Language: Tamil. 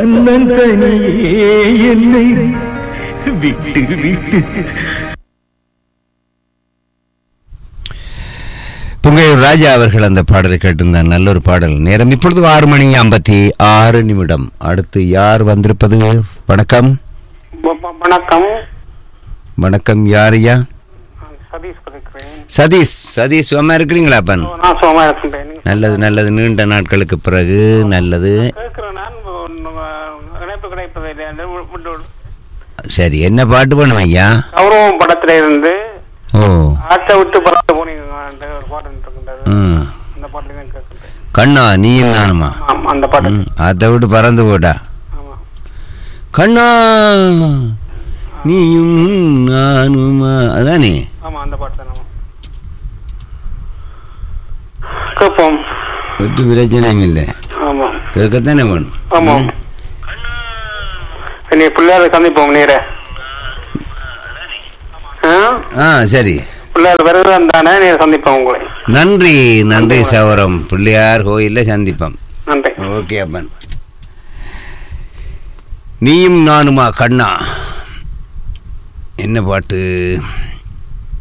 தன்னந்தனியே என்னை விட்டு விட்டு புங்கையூர் ராஜா அவர்கள் அந்த பாடலை கேட்டிருந்தார் நல்ல ஒரு பாடல் நேரம் இப்பொழுது ஆறு மணி ஐம்பத்தி ஆறு நிமிடம் அடுத்து யார் வந்திருப்பது வணக்கம் வ- வ- வணக்கம் வணக்கம் யார் ஐயா நான் சதீஷ் இருக்கிறேன் சதீஷ் சதீஷ் சும்மா இருக்கிறீங்களா அப்பன் நான் சுகமா இருக்கின்றேன் நீங்க நல்லது நல்லது நீண்ட நாட்களுக்கு பிறகு நல்லது கேட்கிறேன் நான் ஒன்னு, இணைப்பு கிடைப்பதில்லை என்று வி- விட்டு விடு. சரி என்ன பாட்டு பண்ணும் ஐயா கௌரவம் படத்துல இருந்து ஓ ஆட்டை விட்டு பறந்து போனீங்க அந்த ஒரு பாட்டு இருக்கின்றது ம் அந்த பாட்டு தான் கேட்கின்றேன் கண்ணா நீயும் நானுமா ஆமா அந்த பாட்டு ம், அதை விட்டு பறந்து போடா ஆமா கண்ணா நீயும் நானுமா அதானே ஆமா அந்த பாட்டு தான் ஆமா கேட்போம் ஒரு பிரச்சனையும் இல்லை ஆமா கேட்கத்தானே வேணும் ஆமா நீ பிள்ளையார சந்திப்போம் நீர ஆ சரி பிள்ளையார் வருகிறதா தானே நீ சந்திப்போம் உங்களை நன்றி நன்றி சவரம் பிள்ளையார் கோயிலில் சந்திப்போம் நன்றி ஓகே அப்பன் நீயும் நானுமா கண்ணா என்ன பாட்டு